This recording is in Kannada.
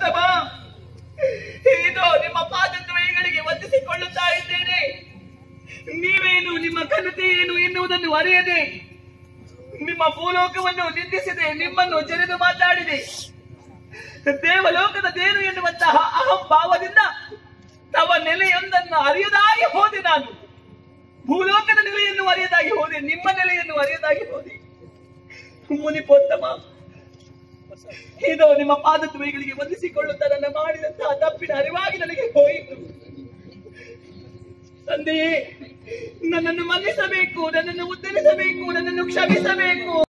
ಮುನಿಪೋತ್ತಮ ಇದು ನಿಮ್ಮ ಪಾದದ್ವಯಗಳಿಗೆ ವಂದಿಸಿಕೊಳ್ಳುತ್ತಾ ಇದ್ದೇನೆ ನೀವೇನು ನಿಮ್ಮ ಘನತೆ ಏನು ಎನ್ನುವುದನ್ನು ಅರಿಯದೆ ನಿಮ್ಮ ಭೂಲೋಕವನ್ನು ನಿಂದಿಸಿದೆ ನಿಮ್ಮನ್ನು ಜರಿದು ಮಾತಾಡಿದೆ ದೇವಲೋಕದ ದೇನು ಎನ್ನುವಂತಹ ಅಹಂಭಾವದಿಂದ ತವ ನೆಲೆಯೊಂದನ್ನು ಅರಿಯದಾಗಿ ಹೋದೆ ನಾನು ಭೂಲೋಕದ ನೆಲೆಯನ್ನು ಅರಿಯದಾಗಿ ಹೋದೆ ನಿಮ್ಮ ನೆಲೆಯನ್ನು ಅರಿಯದಾಗಿ ಹೋದೆ ಮುನಿಪೋತ್ತಮ ಇದು ನಿಮ್ಮ ಪಾದದ್ವಯಗಳಿಗೆ ವಂದಿಸಿಕೊಳ್ಳುತ್ತಾ ನನ್ನ ಮಾಡಿದಂತಹ ತಪ್ಪಿನ ಅರಿವಾಗಿ ನನಗೆ ಹೋಯಿತು ತಂದೆಯೇ ನನ್ನನ್ನು ಮನ್ನಿಸಬೇಕು ನನ್ನನ್ನು ಉದ್ಧರಿಸಬೇಕು ನನ್ನನ್ನು ಕ್ಷಮಿಸಬೇಕು